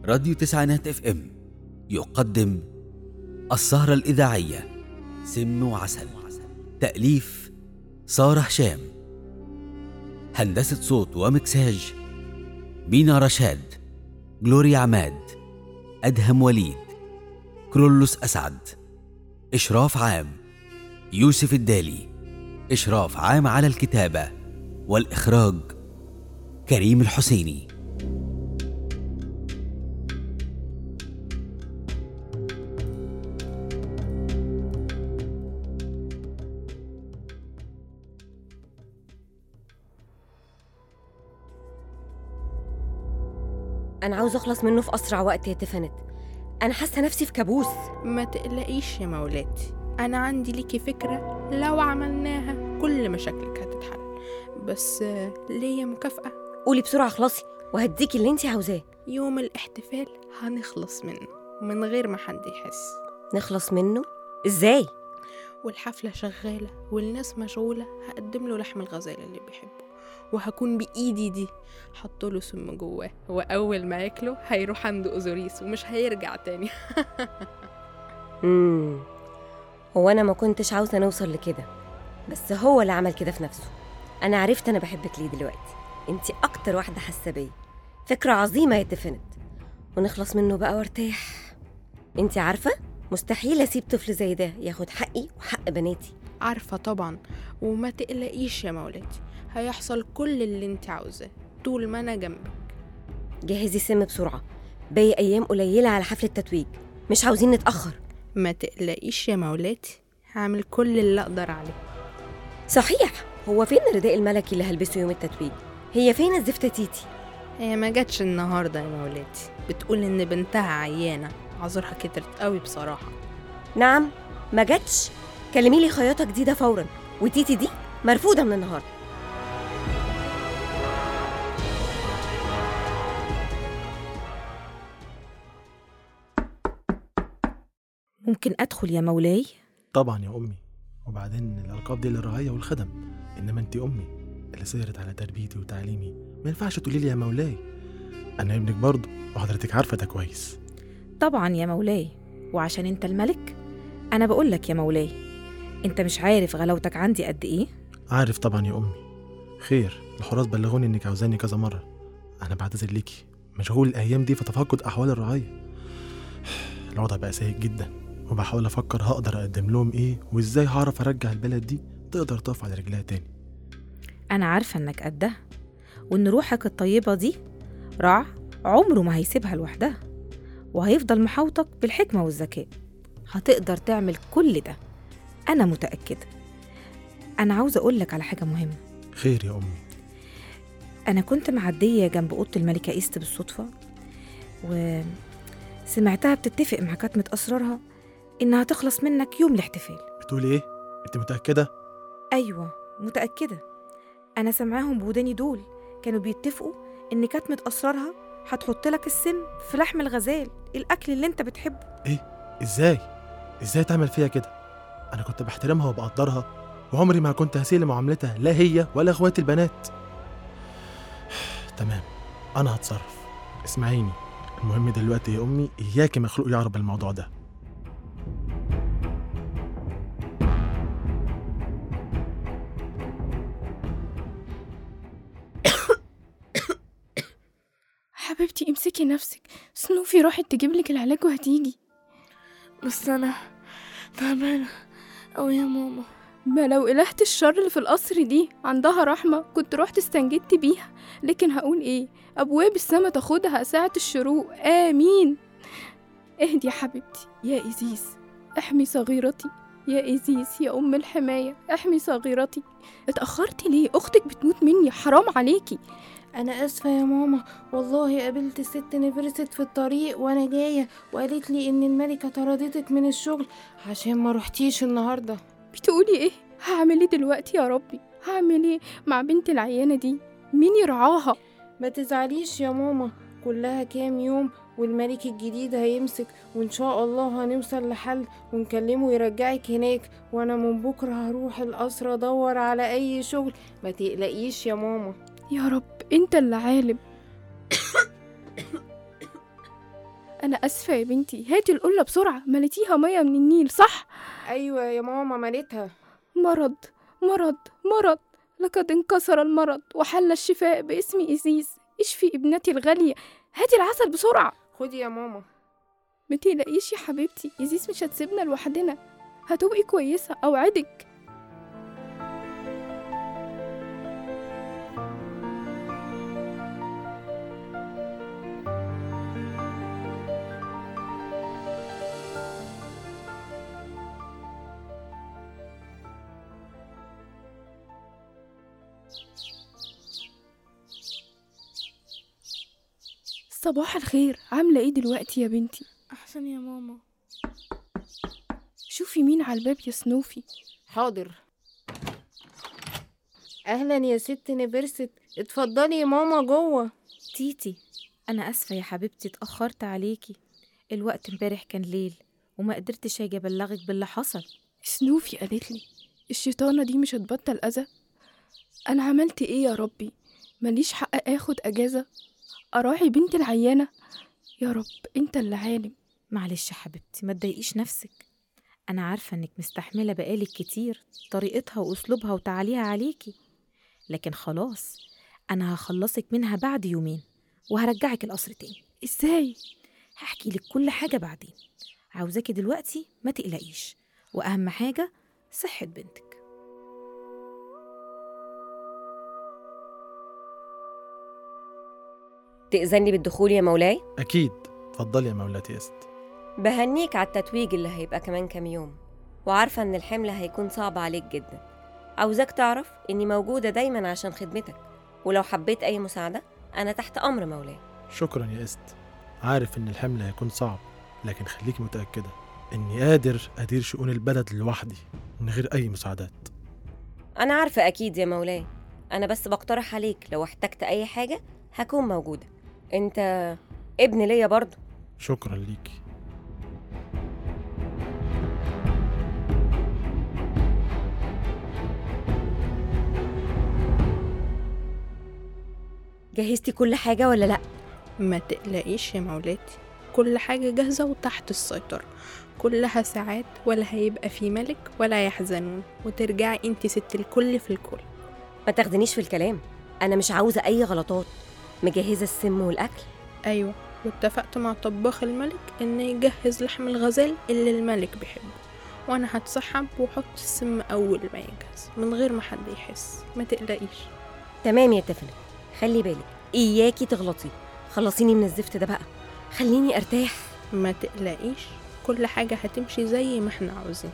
راديو تسعينات اف ام يقدم السهرة الإذاعية سم وعسل تأليف سارة هشام هندسة صوت ومكساج مينا رشاد جلوريا عماد أدهم وليد كرولوس أسعد إشراف عام يوسف الدالي إشراف عام على الكتابة والإخراج كريم الحسيني أنا عاوز أخلص منه في أسرع وقت يا تفنت أنا حاسة نفسي في كابوس ما تقلقيش يا مولاتي أنا عندي ليكي فكرة لو عملناها كل مشاكلك هتتحل بس آه، ليا مكافأة قولي بسرعة خلصي وهديكي اللي انتي عاوزاه يوم الاحتفال هنخلص منه من غير ما حد يحس نخلص منه إزاي؟ والحفلة شغالة والناس مشغولة هقدم له لحم الغزالة اللي بيحبه وهكون بإيدي دي حطله سم جواه وأول ما ياكله هيروح عند أوزوريس ومش هيرجع تاني مم. هو أنا ما كنتش عاوزة نوصل لكده بس هو اللي عمل كده في نفسه أنا عرفت أنا بحبك ليه دلوقتي انتي أكتر واحدة حاسة بيا فكرة عظيمة يا تفنت ونخلص منه بقى وارتاح انتي عارفة مستحيل أسيب طفل زي ده ياخد حقي وحق بناتي عارفة طبعا وما تقلقيش يا مولاتي هيحصل كل اللي انت عاوزاه طول ما أنا جنبك جهزي السم بسرعة باقي أيام قليلة على حفل التتويج مش عاوزين نتأخر ما تقلقيش يا مولاتي هعمل كل اللي أقدر عليه صحيح هو فين الرداء الملكي اللي هلبسه يوم التتويج هي فين الزفتة تيتي هي ما جاتش النهاردة يا مولاتي بتقول إن بنتها عيانة عذرها كترت قوي بصراحة نعم ما جاتش كلمي لي خياطة جديدة فورا وتيتي دي مرفوضة من النهاردة ممكن أدخل يا مولاي؟ طبعا يا أمي وبعدين الألقاب دي للرعاية والخدم إنما أنت أمي اللي سهرت على تربيتي وتعليمي ما ينفعش تقولي لي يا مولاي أنا ابنك برضه وحضرتك عارفة ده كويس طبعا يا مولاي وعشان أنت الملك أنا بقول لك يا مولاي أنت مش عارف غلاوتك عندي قد إيه؟ عارف طبعا يا أمي خير الحراس بلغوني إنك عاوزاني كذا مرة أنا بعتذر ليكي مشغول الأيام دي في تفقد أحوال الرعاية الوضع بقى سيء جدا وبحاول أفكر هقدر أقدم لهم إيه وإزاي هعرف أرجع البلد دي تقدر تقف على رجلها تاني أنا عارفة إنك قدها وإن روحك الطيبة دي رع عمره ما هيسيبها لوحدها وهيفضل محاوطك بالحكمة والذكاء هتقدر تعمل كل ده أنا متأكدة أنا عاوزة أقولك على حاجة مهمة خير يا أمي أنا كنت معدية جنب أوضة الملكة إيست بالصدفة وسمعتها بتتفق مع كاتمة أسرارها إنها تخلص منك يوم الاحتفال بتقولي إيه؟ أنت متأكدة؟ أيوة متأكدة أنا سامعاهم بوداني دول كانوا بيتفقوا إن كاتمة أسرارها هتحط لك السم في لحم الغزال الأكل اللي أنت بتحبه إزاي؟ إزاي تعمل فيها كده؟ أنا كنت بحترمها وبقدرها وعمري ما كنت هسيء لمعاملتها لا هي ولا إخواتي البنات تمام أنا هتصرف اسمعيني المهم دلوقتي يا أمي إياكي مخلوق يعرف الموضوع ده حبيبتي امسكي نفسك سنوفي راحت تجيب لك العلاج وهتيجي بس انا تعبانه أوي يا ماما ما لو إلهة الشر اللي في القصر دي عندها رحمة كنت رحت استنجدت بيها لكن هقول ايه أبواب السما تاخدها ساعة الشروق آمين اهدي يا حبيبتي يا إيزيس احمي صغيرتي يا إيزيس يا أم الحماية احمي صغيرتي اتأخرتي ليه أختك بتموت مني حرام عليكي انا اسفه يا ماما والله قابلت الست نفرست في الطريق وانا جايه وقالت لي ان الملكه طردتك من الشغل عشان ما رحتيش النهارده بتقولي ايه هعمل ايه دلوقتي يا ربي هعمل ايه مع بنت العيانة دي مين يرعاها ما تزعليش يا ماما كلها كام يوم والملك الجديد هيمسك وإن شاء الله هنوصل لحل ونكلمه يرجعك هناك وأنا من بكرة هروح القصر أدور على أي شغل ما تقلقيش يا ماما يا رب انت اللي عالم انا اسفه يا بنتي هاتي القله بسرعه مليتيها ميه من النيل صح ايوه يا ماما مليتها مرض مرض مرض لقد انكسر المرض وحل الشفاء باسم إيزيز اشفي ابنتي الغالية هاتي العسل بسرعة خدي يا ماما متقلقيش يا حبيبتي إيزيز مش هتسيبنا لوحدنا هتبقي كويسة أوعدك صباح الخير عاملة ايه دلوقتي يا بنتي احسن يا ماما شوفي مين على الباب يا سنوفي حاضر اهلا يا ست نبرست اتفضلي يا ماما جوه تيتي أنا آسفة يا حبيبتي اتأخرت عليكي الوقت امبارح كان ليل وما قدرتش أجي أبلغك باللي حصل سنوفي قالت لي الشيطانة دي مش هتبطل أذى أنا عملت إيه يا ربي ماليش حق آخد أجازة أراعي بنتي العيانة يا رب أنت اللي عالم معلش يا حبيبتي ما تضايقيش نفسك أنا عارفة إنك مستحملة بقالك كتير طريقتها وأسلوبها وتعاليها عليكي لكن خلاص أنا هخلصك منها بعد يومين وهرجعك القصر تاني إزاي؟ هحكي لك كل حاجة بعدين عاوزاكي دلوقتي ما تقلقيش وأهم حاجة صحة بنتك تأذني بالدخول يا مولاي اكيد اتفضلي يا مولاتي است بهنيك على التتويج اللي هيبقى كمان كام يوم وعارفة إن الحمل هيكون صعب عليك جدا عاوزاك تعرف إني موجودة دايما عشان خدمتك ولو حبيت أي مساعدة أنا تحت أمر مولاي شكرا يا است عارف ان الحمل هيكون صعب لكن خليكي متأكدة اني قادر ادير شؤون البلد لوحدي من غير اي مساعدات أنا عارفة أكيد يا مولاي أنا بس بقترح عليك لو احتجت أي حاجة هكون موجودة أنت ابن ليا برضه شكرا ليكي جهزتي كل حاجة ولا لأ؟ ما تقلقيش يا مولاتي كل حاجة جاهزة وتحت السيطرة كلها ساعات ولا هيبقى في ملك ولا يحزنون وترجعي انتي ست الكل في الكل ما تاخدنيش في الكلام أنا مش عاوزة أي غلطات مجهزة السم والأكل أيوة واتفقت مع طباخ الملك إن يجهز لحم الغزال اللي الملك بيحبه وأنا هتسحب وأحط السم أول ما يجهز من غير ما حد يحس ما تقلقيش تمام يا تفنة خلي بالك إياكي تغلطي خلصيني من الزفت ده بقى خليني أرتاح ما تقلقيش كل حاجة هتمشي زي ما احنا عاوزين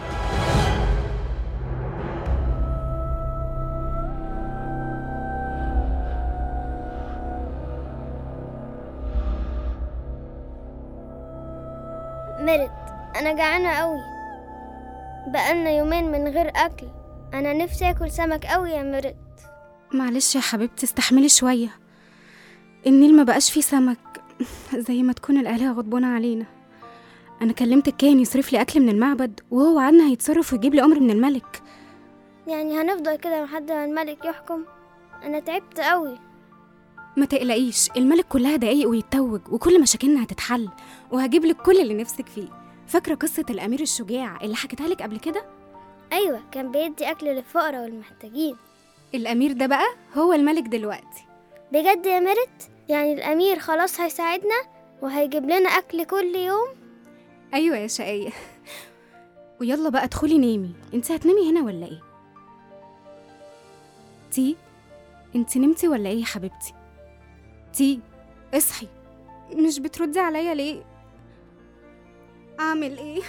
مرت انا جعانه قوي بقالنا يومين من غير اكل انا نفسي اكل سمك قوي يا مرت معلش يا حبيبتي استحملي شوية النيل ما بقاش فيه سمك زي ما تكون الآلهة غضبانة علينا أنا كلمت الكاهن يصرف لي أكل من المعبد وهو وعدنا هيتصرف ويجيب لي أمر من الملك يعني هنفضل كده لحد ما الملك يحكم انا تعبت قوي ما تقلقيش الملك كلها دقايق ويتوج وكل مشاكلنا هتتحل وهجيب لك كل اللي نفسك فيه فاكرة قصة الأمير الشجاع اللي حكيتها لك قبل كده؟ ايوه كان بيدي اكل للفقراء والمحتاجين الأمير ده بقى هو الملك دلوقتي بجد يا مرت يعني الامير خلاص هيساعدنا وهيجيب لنا اكل كل يوم أيوة يا شقية ويلا بقى ادخلي نامي انت هتنامي هنا ولا ايه؟ تي انت نمتي ولا ايه يا حبيبتي؟ تي اصحي مش بتردي عليا ليه؟ اعمل ايه؟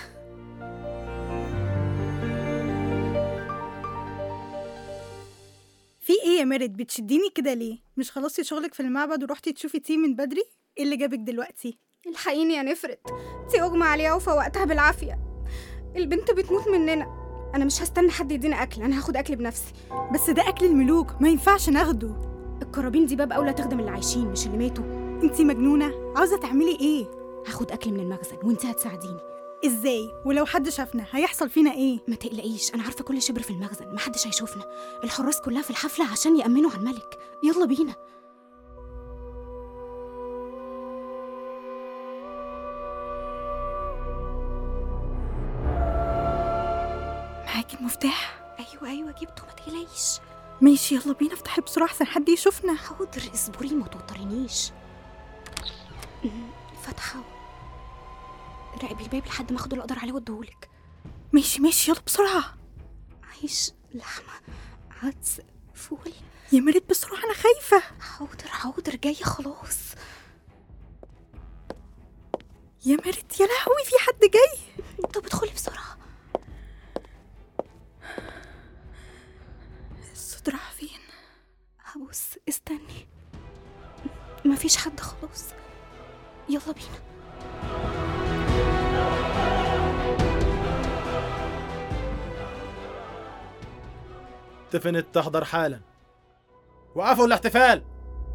في ايه يا مرد بتشديني كده ليه مش خلصتي شغلك في المعبد ورحتي تشوفي تي من بدري ايه اللي جابك دلوقتي الحقيني يا نفرت تي اغمى عليها وفوقتها بالعافية البنت بتموت مننا انا مش هستنى حد يدينا اكل انا هاخد اكل بنفسي بس ده اكل الملوك ما ينفعش ناخده القرابين دي باب اولى تخدم اللي عايشين مش اللي ماتوا انتي مجنونه عاوزه تعملي ايه هاخد اكل من المخزن وانت هتساعديني ازاي ولو حد شافنا هيحصل فينا ايه ما تقلقيش انا عارفه كل شبر في المخزن محدش هيشوفنا الحراس كلها في الحفله عشان يامنوا على الملك يلا بينا المفتاح ايوه ايوه جبته ما تقلقيش ماشي يلا بينا افتحي بسرعه احسن حد يشوفنا حاضر اصبري ما توترينيش فاتحه راقبي الباب لحد ما اخد اللي اقدر عليه واديهولك ماشي ماشي يلا بسرعه عيش لحمه عدس فول يا مريت بسرعه انا خايفه حاضر حاضر جايه خلاص يا مريت يا لهوي في حد جاي طب ادخلي بسرعه الصوت راح فين هبص استني مفيش حد خلاص يلا بينا تفنت تحضر حالا وقفوا الاحتفال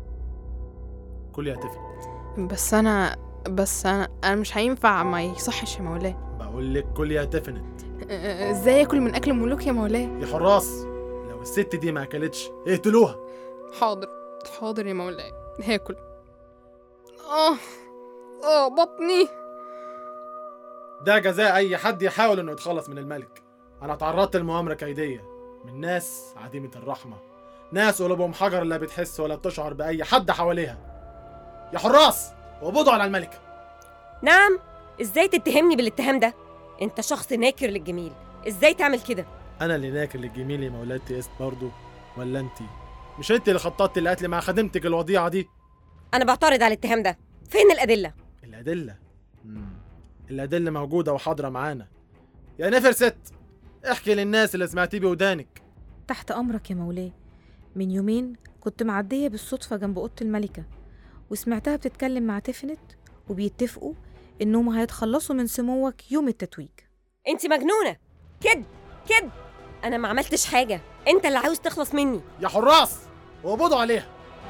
كل يحتفل بس انا بس انا انا مش هينفع ما يصحش يا مولاي بقول لك كل يحتفلت آه، ازاي اكل من اكل الملوك يا مولاي يا حراس لو الست دي ما اكلتش اقتلوها حاضر حاضر يا مولاي هاكل اه اه بطني ده جزاء اي حد يحاول انه يتخلص من الملك انا تعرضت لمؤامره كيديه من ناس عديمه الرحمه ناس قلوبهم حجر لا بتحس ولا بتشعر باي حد حواليها يا حراس وقبضوا على الملك نعم ازاي تتهمني بالاتهام ده انت شخص ناكر للجميل ازاي تعمل كده انا اللي ناكل للجميل يا مولاتي است برضه ولا انتي مش انت اللي خططتي القتل مع خدمتك الوضيعه دي انا بعترض على الاتهام ده فين الادله الادله مم. الادله موجوده وحاضره معانا يا نفر ست احكي للناس اللي سمعتيه بودانك تحت أمرك يا مولاي من يومين كنت معدية بالصدفة جنب أوضة الملكة وسمعتها بتتكلم مع تفنت وبيتفقوا إنهم هيتخلصوا من سموك يوم التتويج انت مجنونه كد كد انا ما عملتش حاجه انت اللي عاوز تخلص مني يا حراس وقبضوا عليها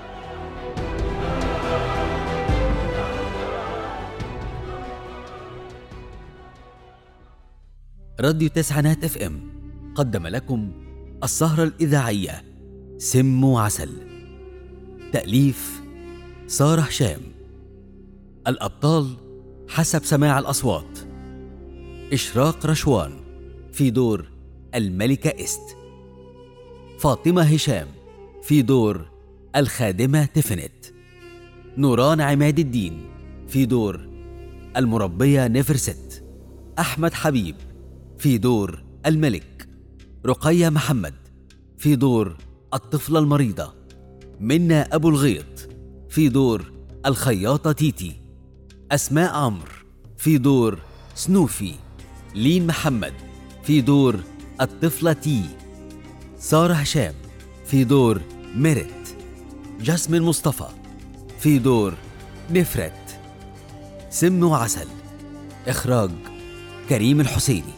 راديو تسعينات اف ام قدم لكم السهرة الإذاعية سم وعسل تأليف سارة هشام الأبطال حسب سماع الأصوات إشراق رشوان في دور الملكة إست فاطمة هشام في دور الخادمة تفنت نوران عماد الدين في دور المربية نفرست أحمد حبيب في دور الملك رقية محمد في دور الطفلة المريضة منا أبو الغيط في دور الخياطة تيتي أسماء عمرو في دور سنوفي لين محمد في دور الطفلة تي سارة هشام في دور ميرت جاسمين مصطفى في دور نفرت سم وعسل إخراج كريم الحسيني